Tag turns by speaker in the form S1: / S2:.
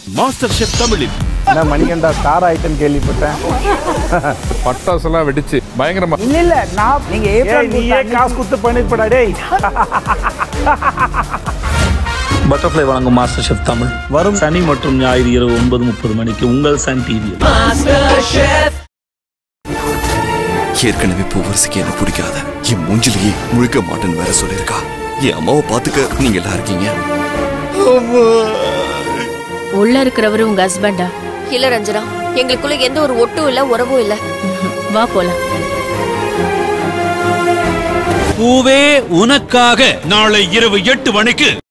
S1: master chef தமிழில்
S2: என்ன மணிகண்டா star ஆயிட்டேன்னு கேள்விப்பட்டேன்
S3: பட்டாசெல்லாம் வெடிச்சு பயங்கரமா
S4: இல்ல இல்ல நான் நீங்க
S2: ஏய்
S4: ஏப்ரல்
S2: நீயே காசு கொடுத்து பண்ணிருப்படா டேய்
S5: பட்டர்ஃப்ளை வழங்கும் மாஸ்டர் ஷெஃப் தமிழ் வரும் சனி மற்றும் ஞாயிறு இரவு ஒன்பது முப்பது மணிக்கு உங்கள் சன் டிவியில்
S6: ஏற்கனவே பூவரசிக்கு என்ன பிடிக்காத என் மூஞ்சிலேயே முழுக்க மாட்டேன்னு வேற சொல்லியிருக்கா என் அம்மாவை பாத்துக்க நீங்க எல்லாம் இருக்கீங்க
S7: உள்ள இருக்கிறவரு உங்க ஹஸ்பண்டா
S8: இல்ல ரஞ்சனா எங்களுக்குள்ள எந்த ஒரு ஒட்டும் இல்ல உறவும் இல்ல
S7: வா போலாம்
S1: பூவே உனக்காக நாளை இரவு எட்டு மணிக்கு